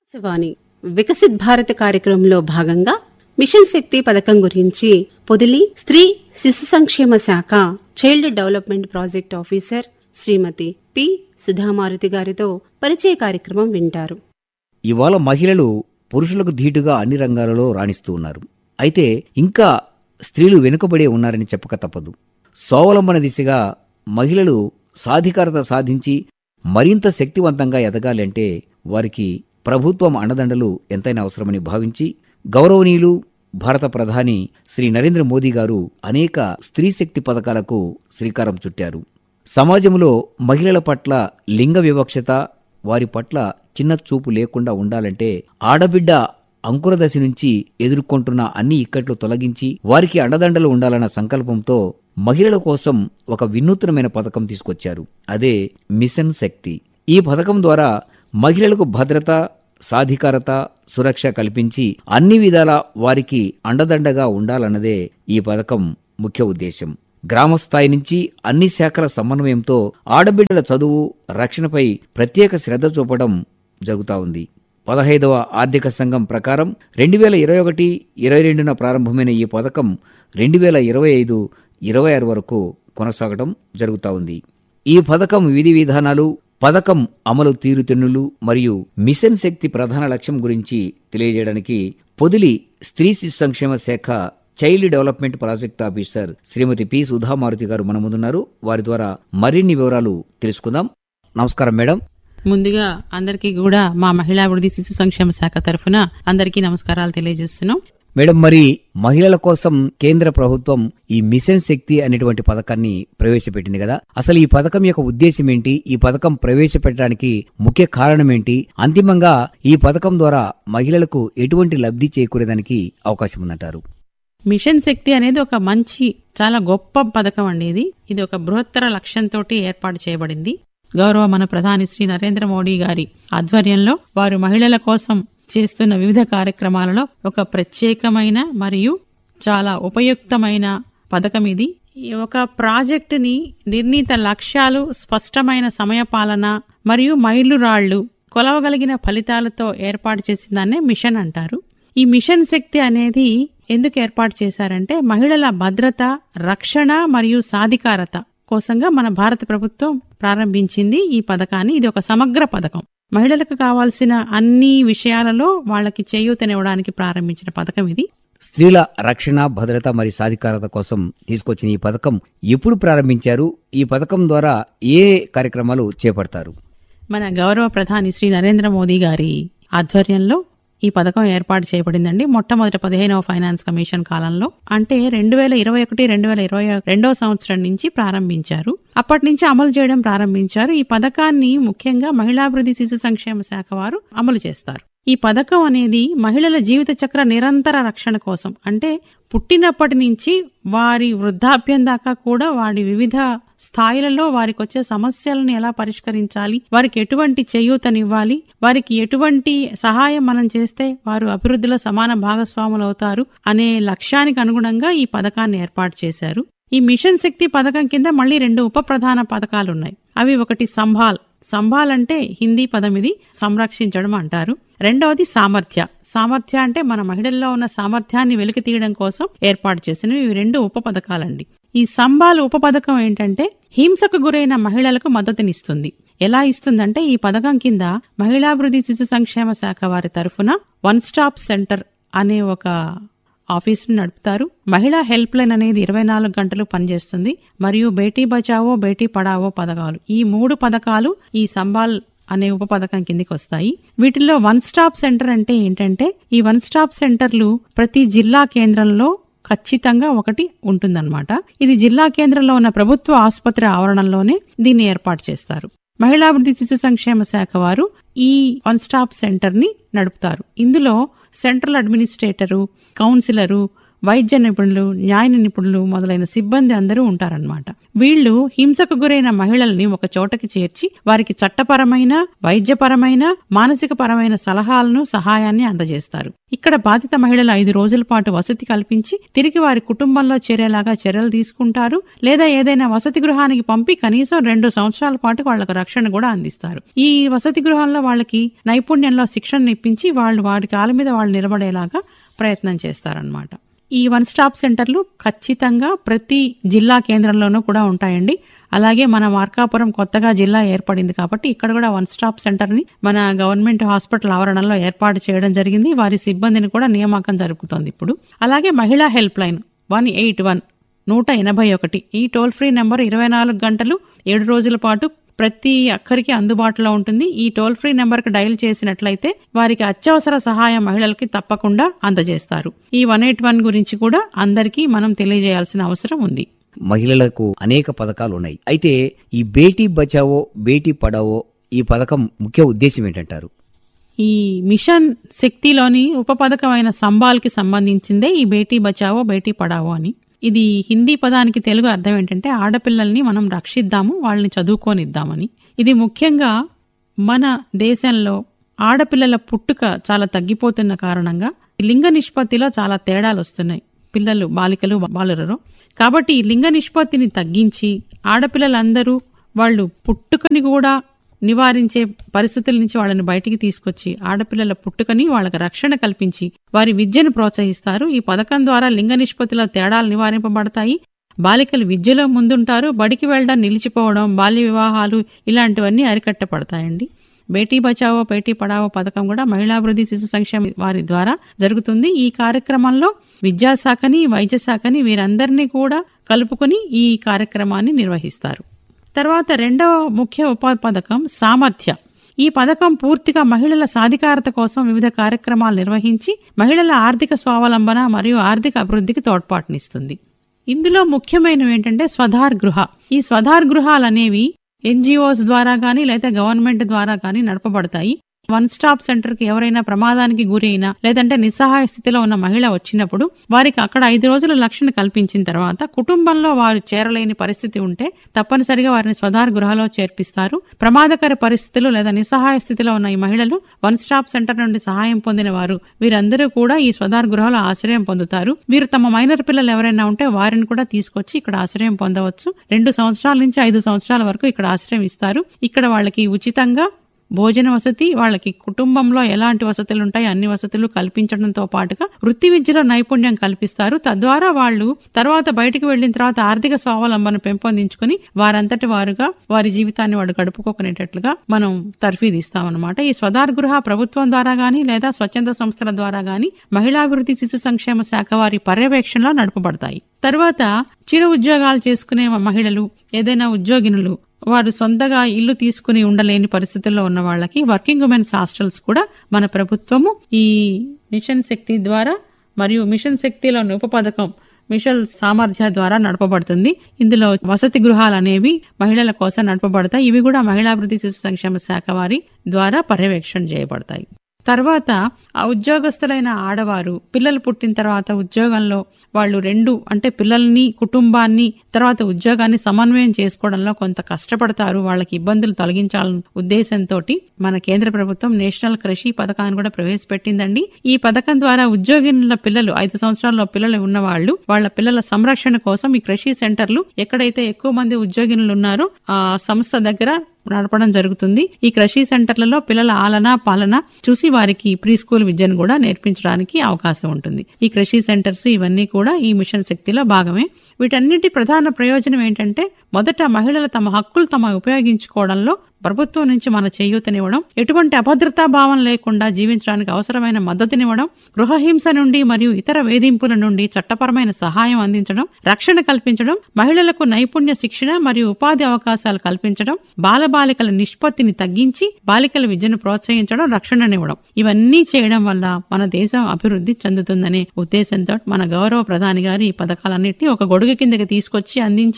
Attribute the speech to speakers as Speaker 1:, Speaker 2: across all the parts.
Speaker 1: శివాని వికసిత్ భారత్ కార్యక్రమంలో భాగంగా మిషన్ శక్తి పథకం గురించి పొదిలి స్త్రీ శిశు సంక్షేమ శాఖ child development project officer Srimathi P Sudhamaruthi గారితో పరిచయ కార్యక్రమం వింటారు
Speaker 2: ఇవాళ మహిళలు పురుషులకు ధీటుగా అన్ని రంగాలలో రాణిస్తూ ఉన్నారు అయితే ఇంకా స్త్రీలు వెనుకబడే ఉన్నారని చెప్పక తప్పదు స్వావలంబన దిశగా మహిళలు సాధికారత సాధించి మరింత శక్తివంతంగా ఎదగాలి అంటే వారికి ప్రభుత్వం అండదండలు ఎంతైనా అవసరమని భావించి గౌరవనీయులు భారత ప్రధాని శ్రీ నరేంద్ర మోదీ గారు అనేక స్త్రీ శక్తి పథకాలకు శ్రీకారం చుట్టారు సమాజంలో మహిళల పట్ల లింగ వివక్షత వారి పట్ల చిన్న చూపు లేకుండా ఉండాలంటే ఆడబిడ్డ అంకురదశ నుంచి ఎదుర్కొంటున్న అన్ని ఇక్కట్లు తొలగించి వారికి అండదండలు ఉండాలన్న సంకల్పంతో మహిళల కోసం ఒక వినూత్నమైన పథకం తీసుకొచ్చారు అదే మిషన్ శక్తి ఈ పథకం ద్వారా మహిళలకు భద్రత సాధికారత సురక్ష కల్పించి అన్ని విధాల వారికి అండదండగా ఉండాలన్నదే ఈ పథకం ముఖ్య ఉద్దేశం గ్రామ స్థాయి నుంచి అన్ని శాఖల సమన్వయంతో ఆడబిడ్డల చదువు రక్షణపై ప్రత్యేక శ్రద్ధ చూపడం జరుగుతా ఉంది పదహైదవ ఆర్థిక సంఘం ప్రకారం రెండు వేల ఇరవై ఒకటి ఇరవై రెండున ప్రారంభమైన ఈ పథకం రెండు వేల ఇరవై ఐదు ఇరవై ఆరు వరకు కొనసాగడం జరుగుతా ఉంది ఈ పథకం విధి విధానాలు పథకం అమలు తీరుతెన్నులు మరియు మిషన్ శక్తి ప్రధాన లక్ష్యం గురించి తెలియజేయడానికి పొదిలి స్త్రీ శిశు సంక్షేమ శాఖ child development project officer Srimathi P Sudhamaruthi garu మన ముందున్నారు వారి ద్వారా మరిన్ని వివరాలు తెలుసుకుందాం నమస్కారం మేడం
Speaker 3: ముందుగా అందరికీ కూడా మా మహిళా అభివృద్ధి శిశు సంక్షేమ శాఖ తరఫున అందరికీ నమస్కారాలు తెలియజేస్తున్నాం
Speaker 2: మేడం మరి మహిళల కోసం కేంద్ర ప్రభుత్వం ఈ మిషన్ శక్తి అనేటువంటి పథకాన్ని ప్రవేశపెట్టింది కదా అసలు ఈ పథకం యొక్క ఉద్దేశం ఏంటి ఈ పథకం ప్రవేశపెట్టడానికి ముఖ్య కారణం ఏంటి అంతిమంగా ఈ పథకం ద్వారా మహిళలకు ఎటువంటి లబ్ధి చేకూరేదానికి అవకాశం ఉందంటారు
Speaker 3: మిషన్ శక్తి అనేది ఒక మంచి చాలా గొప్ప పథకం అండి ఇది ఇది ఒక బృహత్తర లక్ష్యంతో ఏర్పాటు చేయబడింది గౌరవ మన ప్రధాని శ్రీ నరేంద్ర మోడీ గారి ఆధ్వర్యంలో వారు మహిళల కోసం చేస్తున్న వివిధ కార్యక్రమాలలో ఒక ప్రత్యేకమైన మరియు చాలా ఉపయుక్తమైన పథకం ఇది ఈ ఒక ప్రాజెక్టుని నిర్ణీత లక్ష్యాలు స్పష్టమైన సమయపాలన మరియు మైలురాళ్లు కొలవగలిగిన ఫలితాలతో ఏర్పాటు చేసిన దాన్నే మిషన్ అంటారు ఈ మిషన్ శక్తి అనేది ఎందుకు ఏర్పాటు చేశారంటే మహిళల భద్రత రక్షణ మరియు సాధికారత కోసంగా మన భారత ప్రభుత్వం ప్రారంభించింది ఈ పథకాన్ని ఇది ఒక సమగ్ర పథకం మహిళలకు కావాల్సిన అన్ని విషయాలలో వాళ్ళకి చేయూతనివ్వడానికి ప్రారంభించిన పథకం ఇది
Speaker 2: స్త్రీల రక్షణ భద్రత మరియు సాధికారత కోసం తీసుకొచ్చిన ఈ పథకం ఎప్పుడు ప్రారంభించారు ఈ పథకం ద్వారా ఏ కార్యక్రమాలు చేపడతారు
Speaker 3: మన గౌరవ ప్రధాని శ్రీ నరేంద్ర మోదీ గారి ఆధ్వర్యంలో ఈ పథకం ఏర్పాటు చేయబడిందండి మొట్టమొదటి పదిహేనవ ఫైనాన్స్ కమిషన్ కాలంలో అంటే రెండు వేల ఇరవై ఒకటి రెండు వేల ఇరవై రెండవ సంవత్సరం నుంచి ప్రారంభించారు అప్పటి నుంచి అమలు చేయడం ప్రారంభించారు ఈ పథకాన్ని ముఖ్యంగా మహిళాభివృద్ధి శిశు సంక్షేమ శాఖ వారు అమలు చేస్తారు ఈ పథకం అనేది మహిళల జీవిత చక్ర నిరంతర రక్షణ కోసం అంటే పుట్టినప్పటి నుంచి వారి వృద్ధాప్యం దాకా కూడా వారి వివిధ స్థాయిలలో వారికి వచ్చే సమస్యలను ఎలా పరిష్కరించాలి వారికి ఎటువంటి చేయూతనివ్వాలి వారికి ఎటువంటి సహాయం మనం చేస్తే వారు అభివృద్ధిలో సమాన భాగస్వాములు అవుతారు అనే లక్ష్యానికి అనుగుణంగా ఈ పథకాన్ని ఏర్పాటు చేశారు ఈ మిషన్ శక్తి పథకం కింద మళ్ళీ రెండు ఉప ప్రధాన పథకాలు ఉన్నాయి అవి ఒకటి సంభాల్ సంభాల్ అంటే హిందీ పదం ఇది సంరక్షించడం అంటారు రెండవది సామర్థ్య సామర్థ్య అంటే మన మహిళల్లో ఉన్న సామర్థ్యాన్ని వెలికి తీయడం కోసం ఏర్పాటు చేసినవి ఇవి రెండు ఉప పథకాలండి ఈ సంబాల్ ఉప పథకం ఏంటంటే హింసకు గురైన మహిళలకు మద్దతునిస్తుంది ఎలా ఇస్తుందంటే ఈ పథకం కింద మహిళాభివృద్ధి శిశు సంక్షేమ శాఖ వారి తరఫున వన్ స్టాప్ సెంటర్ అనే ఒక ఆఫీసును నడుపుతారు మహిళా హెల్ప్ లైన్ అనేది ఇరవై నాలుగు గంటలు పనిచేస్తుంది మరియు బేటీ బచావో బేటీ పడావో పథకాలు ఈ మూడు పథకాలు ఈ సంబాల్ అనే ఉప పథకం కిందికి వస్తాయి వీటిల్లో వన్ స్టాప్ సెంటర్ అంటే ఏంటంటే ఈ వన్ స్టాప్ సెంటర్లు ప్రతి జిల్లా కేంద్రంలో ఖచ్చితంగా ఒకటి ఉంటుందన్నమాట ఇది జిల్లా కేంద్రంలో ఉన్న ప్రభుత్వ ఆసుపత్రి ఆవరణంలోనే దీన్ని ఏర్పాటు చేస్తారు మహిళాభివృద్ధి శిశు సంక్షేమ శాఖ వారు ఈ వన్ స్టాప్ సెంటర్ ని నడుపుతారు ఇందులో సెంట్రల్ అడ్మినిస్ట్రేటరు కౌన్సిలరు వైద్య నిపుణులు న్యాయ నిపుణులు మొదలైన సిబ్బంది అందరూ ఉంటారన్నమాట వీళ్ళు హింసకు గురైన మహిళల్ని ఒక చోటకి చేర్చి వారికి చట్టపరమైన వైద్యపరమైన మానసిక పరమైన సలహాలను సహాయాన్ని అందజేస్తారు ఇక్కడ బాధిత మహిళలు ఐదు రోజుల పాటు వసతి కల్పించి తిరిగి వారి కుటుంబంలో చేరేలాగా చర్యలు తీసుకుంటారు లేదా ఏదైనా వసతి గృహానికి పంపి కనీసం రెండు సంవత్సరాల పాటు వాళ్లకు రక్షణ కూడా అందిస్తారు ఈ వసతి గృహంలో వాళ్ళకి నైపుణ్యంలో శిక్షణ ఇప్పించి వాళ్ళు వారి కాళ్ళ మీద వాళ్ళు నిలబడేలాగా ప్రయత్నం చేస్తారనమాట ఈ వన్ స్టాప్ సెంటర్లు ఖచ్చితంగా ప్రతి జిల్లా కేంద్రంలోనూ కూడా ఉంటాయండి అలాగే మన మార్కాపురం కొత్తగా జిల్లా ఏర్పడింది కాబట్టి ఇక్కడ కూడా వన్ స్టాప్ సెంటర్ ని మన గవర్నమెంట్ హాస్పిటల్ ఆవరణలో ఏర్పాటు చేయడం జరిగింది వారి సిబ్బందిని కూడా నియామకం జరుగుతోంది ఇప్పుడు అలాగే మహిళా help line one eight one నూట ఎనభై ఒకటి ఈ టోల్ ఫ్రీ నెంబర్ ఇరవై నాలుగు గంటలు ఏడు రోజుల పాటు ప్రతి ఒక్కరికి అందుబాటులో ఉంటుంది ఈ టోల్ ఫ్రీ నెంబర్కి డయల్ చేసినట్లయితే వారికి అత్యవసర సహాయం మహిళలకి తప్పకుండా అందజేస్తారు ఈ వన్ ఎయిట్ వన్ గురించి కూడా అందరికీ మనం తెలియజేయాల్సిన అవసరం ఉంది
Speaker 2: మహిళలకు అనేక పథకాలు ఉన్నాయి అయితే ఈ బేటీ బచావో బేటీ పడావో ఈ పథకం ముఖ్య ఉద్దేశం ఏంటంటారు
Speaker 3: ఈ మిషన్ శక్తిలోని ఉప పథకమైన సంబాల్కి సంబంధించిందే ఈ బేటీ బచావో బేటీ పడావో అని ఇది హిందీ పదానికి తెలుగు అర్థం ఏంటంటే ఆడపిల్లల్ని మనం రక్షిద్దాము వాళ్ళని చదువుకోనిద్దామని ఇది ముఖ్యంగా మన దేశంలో ఆడపిల్లల పుట్టుక చాలా తగ్గిపోతున్న కారణంగా లింగ నిష్పత్తిలో చాలా తేడాలు వస్తున్నాయి పిల్లలు బాలికలు బాలురలో కాబట్టి ఈ లింగ నిష్పత్తిని తగ్గించి ఆడపిల్లలందరూ వాళ్ళు పుట్టుకని కూడా నివారించే పరిస్థితుల నుంచి వాళ్ళని బయటికి తీసుకొచ్చి ఆడపిల్లల పుట్టుకని వాళ్ళకి రక్షణ కల్పించి వారి విద్యను ప్రోత్సహిస్తారు ఈ పథకం ద్వారా లింగ నిష్పత్తిలో తేడాలు నివారింపబడతాయి బాలికలు విద్యలో ముందుంటారు బడికి వెళ్ళడం నిలిచిపోవడం బాల్య వివాహాలు ఇలాంటివన్నీ అరికట్టపడతాయండి బేటీ బచావో బేటీ పడావో పథకం కూడా మహిళాభివృద్ధి శిశు సంక్షేమ వారి ద్వారా జరుగుతుంది ఈ కార్యక్రమంలో విద్యాశాఖని వైద్య శాఖని వీరందరినీ కూడా కలుపుకొని ఈ కార్యక్రమాన్ని నిర్వహిస్తారు తర్వాత రెండవ ముఖ్య ఉప పథకం సామర్థ్య ఈ పథకం పూర్తిగా మహిళల సాధికారత కోసం వివిధ కార్యక్రమాలు నిర్వహించి మహిళల ఆర్థిక స్వావలంబన మరియు ఆర్థిక అభివృద్ధికి తోడ్పాటునిస్తుంది ఇందులో ముఖ్యమైనవి ఏంటంటే స్వధార్ గృహ ఈ స్వధార్ గృహాలు అనేవి ఎన్జిఓస్ ద్వారా కానీ లేదా గవర్నమెంట్ ద్వారా కానీ నడపబడతాయి వన్ స్టాప్ సెంటర్ కి ఎవరైనా ప్రమాదానికి గురైనా లేదంటే నిస్సహాయ స్థితిలో ఉన్న మహిళ వచ్చినప్పుడు వారికి అక్కడ ఐదు రోజుల రక్షణ కల్పించిన తర్వాత కుటుంబంలో వారు చేరలేని పరిస్థితి ఉంటే తప్పనిసరిగా వారిని స్వధార గృహలో చేర్పిస్తారు ప్రమాదకర పరిస్థితులు లేదా నిస్సహాయ స్థితిలో ఉన్న ఈ మహిళలు వన్ స్టాప్ సెంటర్ నుండి సహాయం పొందిన వారు వీరందరూ కూడా ఈ స్వధార గృహలో ఆశ్రయం పొందుతారు వీరు తమ మైనర్ పిల్లలు ఎవరైనా ఉంటే వారిని కూడా తీసుకొచ్చి ఇక్కడ ఆశ్రయం పొందవచ్చు రెండు సంవత్సరాల నుంచి ఐదు సంవత్సరాల వరకు ఇక్కడ ఆశ్రయం ఇస్తారు ఇక్కడ వాళ్ళకి ఉచితంగా భోజన వసతి వాళ్ళకి కుటుంబంలో ఎలాంటి వసతులు ఉంటాయి అన్ని వసతులు కల్పించడంతో పాటుగా వృత్తి విద్యలో నైపుణ్యం కల్పిస్తారు తద్వారా వాళ్ళు తర్వాత బయటికి వెళ్లిన తర్వాత ఆర్థిక స్వావలంబన పెంపొందించుకుని వారంతటి వారుగా వారి జీవితాన్ని వాడు గడుపుకోకునేటట్లుగా మనం తర్ఫీదిస్తామన్నమాట ఈ స్వదార్ గృహ ప్రభుత్వం ద్వారా గానీ లేదా స్వచ్ఛంద సంస్థల ద్వారా గానీ మహిళాభివృద్ధి శిశు సంక్షేమ శాఖ వారి పర్యవేక్షణలో నడపబడతాయి తర్వాత చిరు ఉద్యోగాలు చేసుకునే మహిళలు ఏదైనా ఉద్యోగినులు వారు సొంతగా ఇల్లు తీసుకుని ఉండలేని పరిస్థితుల్లో ఉన్న వాళ్ళకి వర్కింగ్ ఉమెన్స్ హాస్టల్స్ కూడా మన ప్రభుత్వము ఈ మిషన్ శక్తి ద్వారా మరియు మిషన్ శక్తిలోని ఉప పథకం మిషన్ సామర్థ్య ద్వారా నడపబడుతుంది ఇందులో వసతి గృహాలు అనేవి మహిళల కోసం నడపబడతాయి ఇవి కూడా మహిళాభివృద్ధి శిశు సంక్షేమ శాఖ వారి ద్వారా పర్యవేక్షణ చేయబడతాయి తర్వాత ఆ ఉద్యోగస్తులైన ఆడవారు పిల్లలు పుట్టిన తర్వాత ఉద్యోగంలో వాళ్ళు రెండు అంటే పిల్లల్ని కుటుంబాన్ని తర్వాత ఉద్యోగాన్ని సమన్వయం చేసుకోవడంలో కొంత కష్టపడతారు వాళ్ళకి ఇబ్బందులు తొలగించాలన్న ఉద్దేశంతో మన కేంద్ర ప్రభుత్వం నేషనల్ కృషి పథకాన్ని కూడా ప్రవేశపెట్టిందండి ఈ పథకం ద్వారా ఉద్యోగినుల పిల్లలు ఐదు సంవత్సరాల్లో పిల్లలు ఉన్నవాళ్ళు వాళ్ళ పిల్లల సంరక్షణ కోసం ఈ కృషి సెంటర్లు ఎక్కడైతే ఎక్కువ మంది ఉద్యోగినులు ఉన్నారో ఆ సంస్థ దగ్గర నడపడం జరుగుతుంది ఈ కృషి సెంటర్లలో పిల్లల ఆలన పాలన చూసి వారికి ప్రీ స్కూల్ విద్యను కూడా నేర్పించడానికి అవకాశం ఉంటుంది ఈ కృషి సెంటర్స్ ఇవన్నీ కూడా ఈ మిషన్ శక్తిలో భాగమే వీటన్నిటి ప్రధాన ప్రయోజనం ఏంటంటే మొదట మహిళలు తమ హక్కులు తమ ఉపయోగించుకోవడంలో ప్రభుత్వం నుంచి మన చేయూతనివ్వడం ఎటువంటి అభద్రతా భావం లేకుండా జీవించడానికి అవసరమైన మద్దతునివ్వడం గృహహింస నుండి మరియు ఇతర వేధింపుల నుండి చట్టపరమైన సహాయం అందించడం రక్షణ కల్పించడం మహిళలకు నైపుణ్య శిక్షణ మరియు ఉపాధి అవకాశాలు కల్పించడం బాలబాలికల నిష్పత్తిని తగ్గించి బాలికల విద్యను ప్రోత్సహించడం రక్షణనివ్వడం ఇవన్నీ చేయడం వల్ల మన దేశం అభివృద్ధి చెందుతుందనే ఉద్దేశంతో మన గౌరవ ప్రధాని గారు ఈ పథకాలన్నింటినీ ఒక గొడుగు కిందకి తీసుకొచ్చి అందించి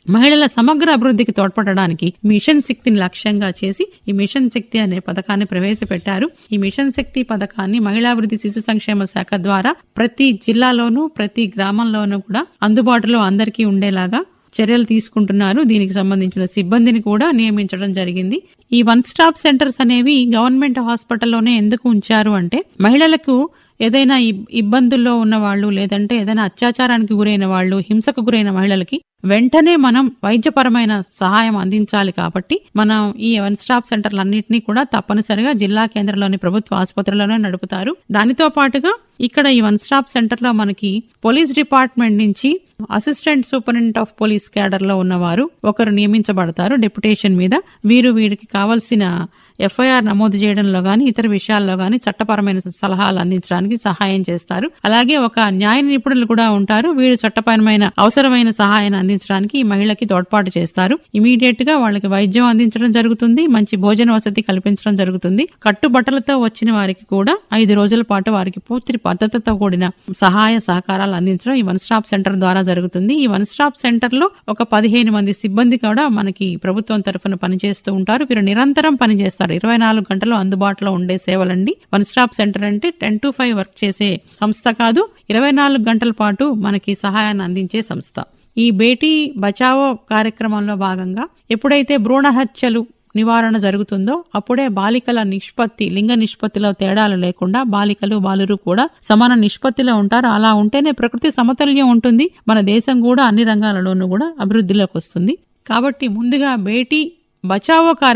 Speaker 3: మహిళల సమగ్ర అభివృద్ధికి తోడ్పడడానికి మిషన్ శక్తిని లక్ష్యంగా చేసి ఈ మిషన్ శక్తి అనే పథకాన్ని ప్రవేశపెట్టారు ఈ మిషన్ శక్తి పథకాన్ని మహిళాభివృద్ధి శిశు సంక్షేమ శాఖ ద్వారా ప్రతి జిల్లాలోనూ ప్రతి గ్రామంలోనూ కూడా అందుబాటులో అందరికీ ఉండేలాగా చర్యలు తీసుకుంటున్నారు దీనికి సంబంధించిన సిబ్బందిని కూడా నియమించడం జరిగింది ఈ వన్ స్టాప్ సెంటర్స్ అనేవి గవర్నమెంట్ హాస్పిటల్లోనే ఎందుకు ఉంచారు అంటే మహిళలకు ఏదైనా ఇబ్- ఇబ్బందుల్లో ఉన్న వాళ్ళు లేదంటే ఏదైనా అత్యాచారానికి గురైన వాళ్ళు హింసకు గురైన మహిళలకి వెంటనే మనం వైద్యపరమైన సహాయం అందించాలి కాబట్టి మనం ఈ వన్ స్టాప్ సెంటర్లన్నింటినీ కూడా తప్పనిసరిగా జిల్లా కేంద్రంలోని ప్రభుత్వ ఆసుపత్రుల్లోనే నడుపుతారు దానితో పాటుగా ఇక్కడ ఈ వన్ స్టాప్ సెంటర్ లో మనకి పోలీస్ డిపార్ట్మెంట్ నుంచి assistant superintendent of police cadre లో ఉన్నవారు ఒకరు నియమించబడతారు డెప్యుటేషన్ మీద వీరు వీరికి కావలసిన ఎఫ్ఐఆర్ నమోదు చేయడంలో గాని ఇతర విషయాల్లో గాని చట్టపరమైన సలహాలు అందించడానికి సహాయం చేస్తారు అలాగే ఒక న్యాయ నిపుణులు కూడా ఉంటారు వీరు చట్టపరమైన అవసరమైన సహాయాన్ని అందించడానికి ఈ మహిళకి తోడ్పాటు చేస్తారు ఇమీడియట్ గా వాళ్ళకి వైద్యం అందించడం జరుగుతుంది మంచి భోజన వసతి కల్పించడం జరుగుతుంది కట్టుబట్టలతో వచ్చిన వారికి కూడా ఐదు రోజుల పాటు వారికి పూర్తి పద్ధతితో కూడిన సహాయ సహకారాలు అందించడం ఈ వన్ స్టాప్ సెంటర్ ద్వారా జరుగుతుంది ఈ వన్ స్టాప్ సెంటర్ లో ఒక పదిహేను మంది సిబ్బంది కూడా మనకి ప్రభుత్వం తరఫున పనిచేస్తూ ఉంటారు వీరు నిరంతరం పనిచేస్తారు ఇరవై నాలుగు గంటలు అందుబాటులో ఉండే సేవలండి వన్ స్టాప్ సెంటర్ అంటే టెన్ టు ఫైవ్ వర్క్ చేసే సంస్థ కాదు ఇరవై నాలుగు గంటల పాటు మనకి సహాయాన్ని అందించే సంస్థ ఈ బేటీ బచావో కార్యక్రమంలో భాగంగా ఎప్పుడైతే భ్రూణ హత్యలు నివారణ జరుగుతుందో అప్పుడే బాలికల నిష్పత్తి లింగ నిష్పత్తిలో తేడాలు లేకుండా బాలికలు బాలురు కూడా సమాన నిష్పత్తిలో ఉంటారు అలా ఉంటేనే ప్రకృతి సమతుల్యం ఉంటుంది మన దేశం కూడా అన్ని రంగాలలోనూ కూడా అభివృద్ధిలోకి వస్తుంది కాబట్టి ముందుగా బేటీ బచావో కార్య